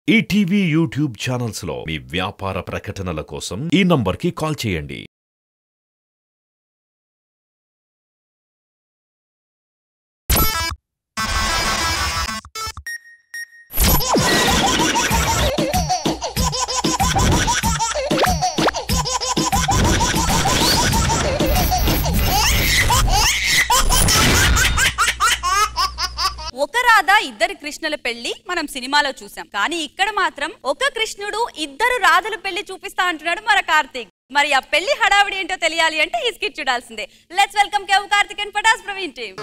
ETV YouTube channels లో మీ వ్యాపార ప్రకటనల కోసం ఈ నంబర్కి కాల్ చేయండి ఒక రాధ ఇద్దరు కృష్ణుల పెళ్లి మనం సినిమాలో చూసాం కానీ ఇక్కడ మాత్రం ఒక కృష్ణుడు ఇద్దరు రాధల పెళ్లి చూపిస్తా అంటున్నాడు మన కార్తీక్ మరి ఆ పెళ్లి హడావిడి ఏంటో తెలియాలి అంటే ఈ స్కిట్ చూడాల్సిందే let's welcome Kevvu Karthik and Patas Praveen team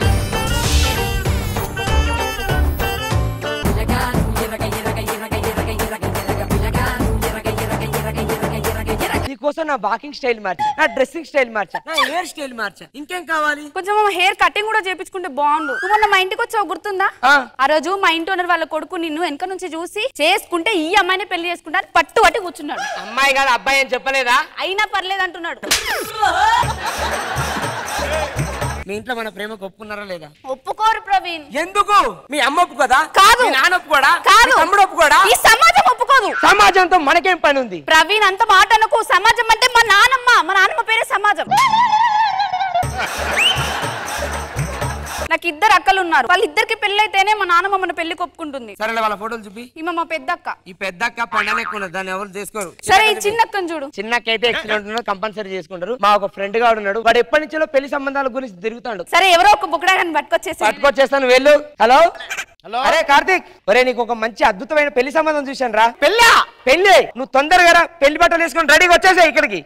నీకోసం నా వాకింగ్ స్టైల్ మార్చా నా డ్రెస్సింగ్ స్టైల్ మార్చా నా హెయిర్ స్టైల్ మార్చా ఇంకేం కావాలి కొంచెం హెయిర్ కటింగ్ కూడా చేపించుకుంటే బాగుండు నువ్వు మొన్న మా ఇంటికి వచ్చావు గుర్తుందా ఆ. ఆ రోజు మా ఇంటి ఓనర్ వాళ్ళ కొడుకు నిన్ను వెనక నుంచి చూసి చేసుకుంటే ఈ అమ్మాయిని పెళ్లి చేసుకుంటా అని పట్టు పట్టి కూర్చున్నాడు అమ్మాయి కాదు అబ్బాయి అని చెప్పలేదా అయినా పర్లేదు అంటున్నాడు మీ ఇంట్లో మన ప్రేమకు ఒప్పుకున్నారా లేదా ఒప్పుకోరు ప్రవీణ్ ఎందుకు మీ అమ్మ ఒప్పుకోదా కాదు. మీ నాన్న ఒప్పుకోడా కాదు మీ తమ్ముడు ఒప్పుకోడా ఈ సమాజం ఒప్పుకోదు సమాజంతో మనకేం పని ఉంది ప్రవీణ్ అంత మాట అనకు సమాజం అంటే మా నానమ్మ మా నాన్నమ్మ పేరే సమాజం నాకు ఇద్దరు అక్కలు ఉన్నారు వాళ్ళిద్దరికి పెళ్లి అయితేనే మా నాన్నమ్మ మన పెళ్లి ఒప్పుకుంటుంది సరేలే వాళ్ళ ఫోటోలు చూపి ఈమె మా పెద్ద అక్క ఈ పెద్ద అక్క పండగ ఎక్కువ ఉన్నది, దాన్ని ఎవరు చేసుకోరు సరే ఈ చిన్న అక్కను చూడు చిన్నక్క అయితే ఎక్సలెంట్ ఉన్నాడు కంపల్సరీ చేసుకుంటారు మా ఒక ఫ్రెండ్ గా ఉన్నాడు వాడు ఎప్పటి నుంచో పెళ్లి సంబంధాల గురించి తిరుగుతాడు సరే ఎవరో ఒక బుక్కడా కానీ పట్టుకొచ్చేసి పట్టుకొచ్చేస్తాను వెళ్ళు హలో హలో అరే కార్తీక్ ఒరే నీకు ఒక మంచి అద్భుతమైన పెళ్లి సంబంధం చూశాను రా పెళ్ళా పెళ్లి నువ్వు తొందరగా రా పెళ్లి బట్టలు వేసుకొని రెడీగా వచ్చేసా ఇక్కడికి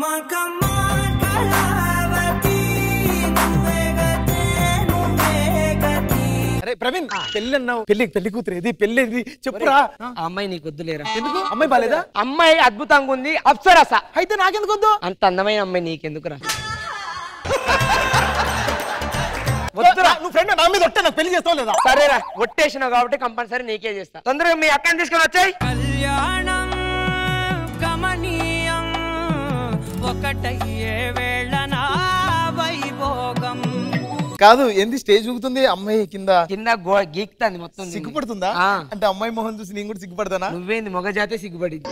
అరే ప్రవీణ్ పెళ్లి అన్నావు పెళ్లి పెళ్లి కూతురు ఇది పెళ్లి ఇది చెప్పురా ఆ అమ్మాయి నీకు వద్దులేరా ఎందుకు అమ్మాయి బాలేదా అమ్మాయి అద్భుతంగా ఉంది అప్సరస అయితే నాకెందుకు వద్దు అంత అందమైన అమ్మాయి నీకెందుకురా వద్దురా నువ్వు ఫ్రెండ్ నా మీద ఒట్టే నాకు పెళ్లి చేస్తావు లేదా సరేరా ఒట్టేసినావు కాబట్టి కంపల్సరీ నీకే చేస్తా తొందరగా మీ అక్కని తీసుకొని వచ్చాయి కళ్యాణం గమనీయం ఒకటయ్యే వేళన వైభోగం కాదు ఏంది స్టేజ్ ఊగుతుంది అమ్మాయి కింద కింద గో- గీక్తాంది మొత్తం దీన్ని. సిగ్గుపడుతుందా ఆ. అంటే అమ్మాయి మొహం చూసి నేను కూడా సిగ్గుపడతానా నువ్వేంది మొగ జాతే సిగ్గుపడింది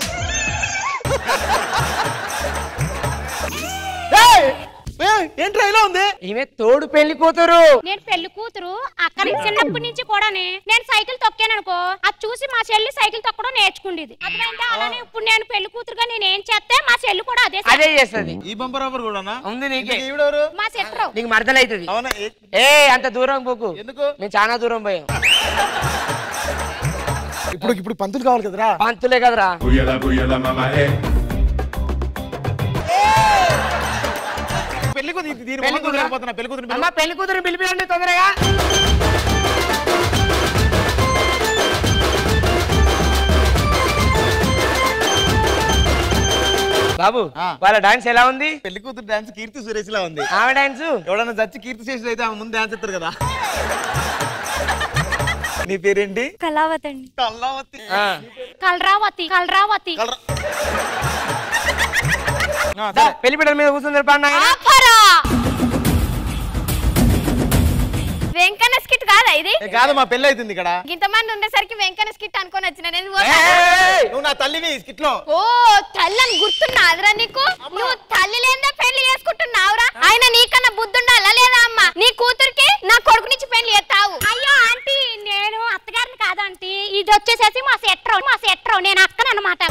ఏయ్! ఏయ్, ఏంట్రా ఇలా ఉంది ఈమె తోడు పెళ్లి కూతురు నేను పెళ్లి కూతురు అక్కడి చిన్నప్పటి నుంచి కూడానే నేను సైకిల్ తొక్కాను అనుకో అది చూసి మా చెల్లి సైకిల్ తొక్కడం నేర్చుకుండేది అర్థమైందా అలానే ఇప్పుడు నేను పెళ్లి కూతురుగా నేను ఏం చేస్తే మా చెల్లి కూడా అదే అదే చేస్తది ఈ బంపర్ ఆఫర్ కూడానా ఉంది నీకే ఈవిడెవరు మా శత్రు నీకు మరదలైతుంది అవునా ఏ- ఏ అంత దూరం పోకు ఎందుకు మేము చాలా దూరం పోయాం ఇప్పుడు ఇప్పుడు పంతులు కావాలి కదరా పంతులే కదరా పెళ్లి కూతురు ఇది- దీని పెళ్లి మొహం కూతురా? చూడలేకపోతున్నా పెళ్లి కూతురు అమ్మ పెళ్లి కూతురు పిలిపియండి తొందరగా బాబు ఆ. వాళ్ళ డాన్స్ ఎలా ఉంది పెళ్లి కూతురు డాన్స్ కీర్తి సురేష్ లా ఉంది ఆమె డాన్స్ ఎవడన్నా చచ్చి కీర్తి చేసి అయితే ఆమె ముందు డాన్స్ ఎత్తారు కదా నీ పేరేంటి కళావతి అండి కల్లావతి కలరావతి కలరావతి ఆ, సరే. పెళ్లి బిడ్డల మీద కూర్చుంది పాడినా ఆపరా వెంకన్న స్కిట్ కాదా ఇది ఏ, కాదు మా పెళ్లి అవుతుంది ఇక్కడ ఇంతమంది ఉండేసరికి వెంకన్న స్కిట్ అనుకొని వచ్చిన నేను ఏయ్, నువ్వు నా తల్లివి స్కిట్ లో ఓ తల్లని గుర్తున్నాదిరా నీకు నువ్వు తల్లి లేదా పెళ్లి చేసుకుంటున్నావురా ఆయన నీకన్నా బుద్ధి ఉండాలా లేదా అమ్మ నీ కూతురికి నా కొడుకు నుంచి పెళ్లి చేస్తావు అయ్యో ఆంటీ నేను అత్తగారిని కాదు ఆంటీ ఇది వచ్చేసేసి మా సెట్రో మా సెట్రో నేను అక్కనన్నమాట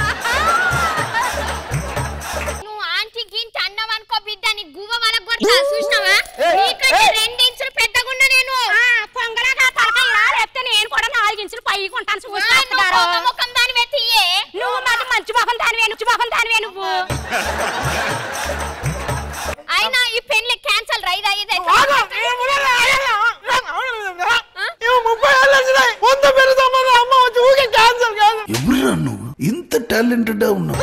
నువ్వు ఆంటీ గింటి అన్నావు అనుకో బిడ్డ నీ గువ్వ వాళ్ళకి కొడతా చూసినావా నీకంటే రెండు ఇంచులు పెద్దగున్నా నేను పొంగలాగా తలకాయ ఇలా లేకపోతే నేను కూడా నాలుగు ఇంచులు పైకి ఉంటాను చూస్తాను ముఖం దాని వెతియే నువ్వు మాది మంచి ముఖం దానివే మంచి ముఖం దానివే నువ్వు అయినా ఈ పెళ్లి క్యాన్సల్ రైదా ఇదే ముప్పై ఏళ్ళు వచ్చినాయి వంద పెళ్లి సంబంధం అమ్మ వచ్చి ఊకే క్యాన్సల్ కాదు ఎవరురా నువ్వు ఇంత టాలెంటెడ్ ఉన్నావు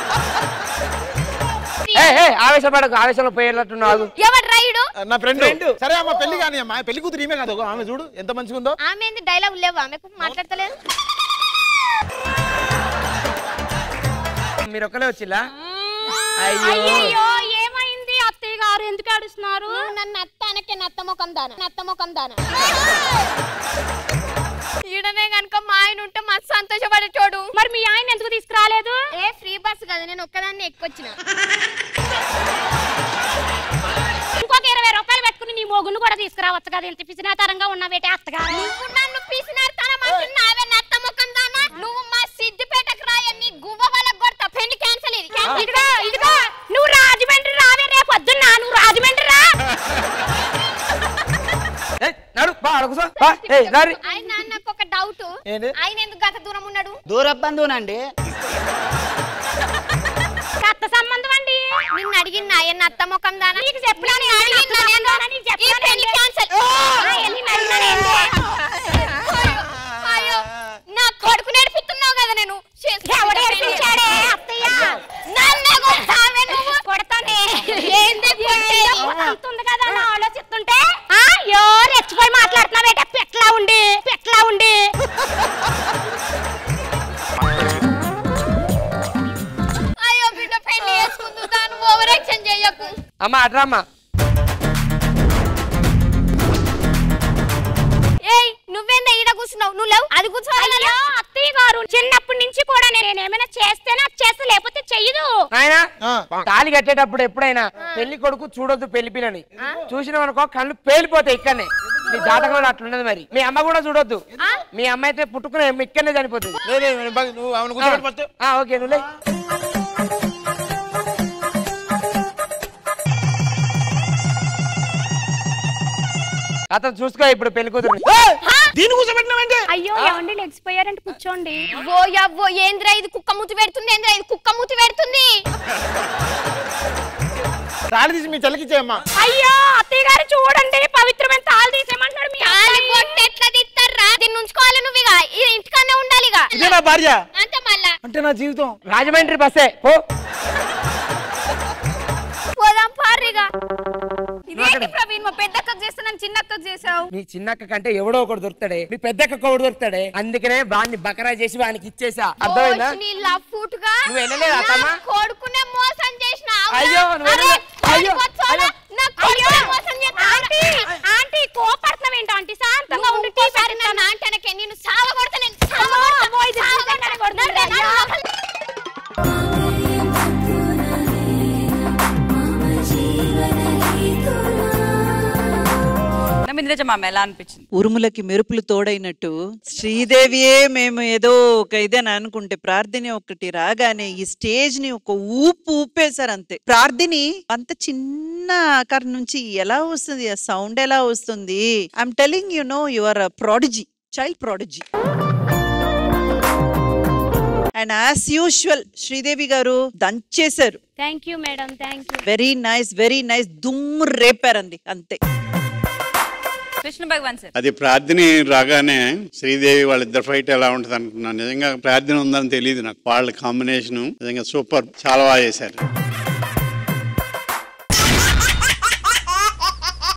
ఏ ఏ ఆవేశపడకు ఆవేశంలో పోయేటట్టున్నావు ఎవడు రైడు నా ఫ్రెండ్ Friend. సరే అమ్మ పెళ్లి కానీ అమ్మ పెళ్లి కూతురు ఈమె కాదు ఆమె చూడు ఎంత మంచిగా ఉందో ఆమె ఏంది డైలాగ్ లేవు ఆమెకు మాట్లాడతలేదు మీరు ఒక్కలే వచ్చిలా అయ్యో అయ్యో ఏమైంది అత్తయ్య గారు ఎందుకు ఏడుస్తున్నారు నన్ను అత్త అనకే నత్త ముఖం దాన నత్త ముఖం దాన ఈడనే గనుక మా ఆయన ఉంటే మస్తు సంతోషపడేటోడు మరి మీ ఆయన ఎందుకు తీసుకురాలేదు ఏ ఫ్రీ బస్ కదా నేను ఒక్కదాన్ని ఎక్కొచ్చిన ఇంకొక ఇరవై రూపాయలు పెట్టుకుని నీ మొగును కూడా తీసుకురావచ్చు కదా ఇంత పిసినాతరంగా ఉన్న వేటే అత్తగారు నువ్వు నన్ను పీసినారుతానం అంటున్నావే నత్త ముఖం దానా నువ్వు మా సిద్దిపేటకు రాయ నీ గువ్వ వాళ్ళకి కొడతా పెళ్లి క్యాన్సిల్ ఇది cancel. ఇదిగో ఇదిగో నువ్వు రాజమండ్రి రావే రేపు పొద్దున్న నువ్వు రాజమండ్రి రా ఏయ్, నడు బా అడుగుసా బా ఏయ్ నడు ఆయన నాకు ఒక డౌట్ ఏంటి? ఆయన ఎందుకు గత దూరం ఉన్నాడు దూర బంధువునండి కత్త సంబంధం అండి నిన్ను అడిగిన ఆయన అత్త ముఖం దానా నీకు చెప్పినాను నిన్ను ఏంటి? అడిగినా అత్త నేను? ముఖం దానా? నీకు ఈ చెప్పినాను పెళ్లి ఏంటి? cancel. ఆ, ఎన్ని నడిచినా ఏంటి? అయ్యో, అయ్యో, నా కొడుకు నేర్పిస్తున్నావు కదా నేను చేసుకుంటా ఎవడు పెళ్లి. నేర్పించాడే అత్తయ్య నన్నే కొడతావే నువ్వు. కొడతానే ఏంది కొట్టేది? అంతుంది కదా నా ఆలోచిస్తుంటే ఆ యో రెచ్చిపోయి మాట్లాడుతున్నావేట పెట్లా ఉండి పెట్లా ఉండి అయ్యో బిడ్డ పెళ్లి చేసుకుందు దాన్ని ఓవర్ యాక్షన్ చెయ్యకు అమ్మ అట్రామ్మా ఏయ్ నువ్వేందా ఈడ కూర్చున్నావు నువ్వు లేవు అది కూర్చోవాలి అయ్యో అత్తయ్య గారు చిన్నప్పటి నుంచి కూడా నేను ఏమైనా చేస్తేనే అది చేస్తే లేకపోతే చెయ్యదు నాయనా ఆ. తాళి కట్టేటప్పుడు ఎప్పుడైనా పెళ్లి కొడుకు చూడొద్దు పెళ్లి పిల్లని చూసినాం అనుకో కళ్ళు పేలిపోతాయి ఇక్కడనే మీ జాతకంలో అట్లున్నది మరి మీ అమ్మ కూడా చూడొద్దు మీ అమ్మ అయితే పుట్టుకునే ఇక్కడనే చనిపోతుంది లే, లే, లే, బాగా నువ్వు ఆమెను కూర్చోబెట్టి ఫస్ట్ ఆ, ఓకే నువ్వు లే. అతను చూసుకో ఇప్పుడు పెళ్లి కూతురు దీన్ని కూర్చోబెట్టినావేంటి అయ్యో ఏమండి లెగ్సిపోయారంటే కూర్చోండి ఓ యవ్వో ఏంద్రా ఇది కుక్క మూతి పెడుతుంది ఏంద్రా ఇది కుక్క మూతి పెడుతుంది తాళి తీసి మీ చెల్లికి ఇచ్చేయమ్మా అయ్యో అత్తయ్య గారు చూడండి పవిత్రమైన తాళి తీసేయమంటున్నాడు మీ తాళి అబ్బాయి. బొట్టు ఎట్లా తీస్తారా దీన్ని ఉంచుకోవాలి నువ్వు ఇక ఈ ఇంటికన్నా ఉండాలి ఇక ఇదే నా భార్య అంతే మళ్ళా అంటే నా జీవితం రాజమండ్రి బస్సే పో పోదాం పారిగా ఇదేంటి ప్రవీణ్ మా పెద్దక్క చేస్తున్నాను చిన్నక్క చేసావు నీ చిన్నక్క కంటే ఎవడో ఒకడు దొరుకుతాడే నీ పెద్దక్క ఒకడు దొరుకుతాడే అందుకనే వాడిని బకరా చేసి వానికి ఇచ్చేసా అర్థమైందా నీ లవ్ ఫూట్ గా నువ్వు వెళ్ళలేదా అత్తమ్మ? నా కొడుకునే మోసం చేసిన అయ్యో, నువ్వు వెళ్ళలే. అయ్యో, అయ్యో. నా అయ్యో కొడుకునే మోసం చేసిన ఆంటీ ఆంటీ కోపడుతున్నావు ఏంటి ఆంటీ శాంతంగా ఉండి టీ ఇంకోసారి నన్ను ఆంటనకే నేను సావగొడతా నేను సావగొడతా. అమ్మో, ఇది నిజంగానే కొడుతుంది. నన్ను అయ్యో. నన్ను నమింద్రజ మామ ఎలా అనిపించింది ఉరుములకి మెరుపులు తోడైనట్టు శ్రీదేవియే మేము ఏదో ఒక ఇదని అనుకుంటే ప్రార్థని ఒకటి రాగానే ఈ స్టేజ్ ని ఒక ఊపు ఊపేశారు అంతే ప్రార్థని అంత చిన్న ఆకారం నుంచి ఎలా వస్తుంది ఆ సౌండ్ ఎలా వస్తుంది I'm telling you know your prodigy child prodigy and as usual Sridevi గారు దంచేశారు thank you madam thank you very nice very nice దుమ్ము రేపారంది అంతే కృష్ణ భగవాన్ సార్ అది ప్రార్థన రాగానే శ్రీదేవి వాళ్ళిద్దరు ఫైట్ ఎలా ఉంటుంది అనుకున్నాను నిజంగా ప్రార్థన ఉందని తెలియదు నాకు వాళ్ళ కాంబినేషన్ నిజంగా సూపర్ చాలా బాగా చేశారు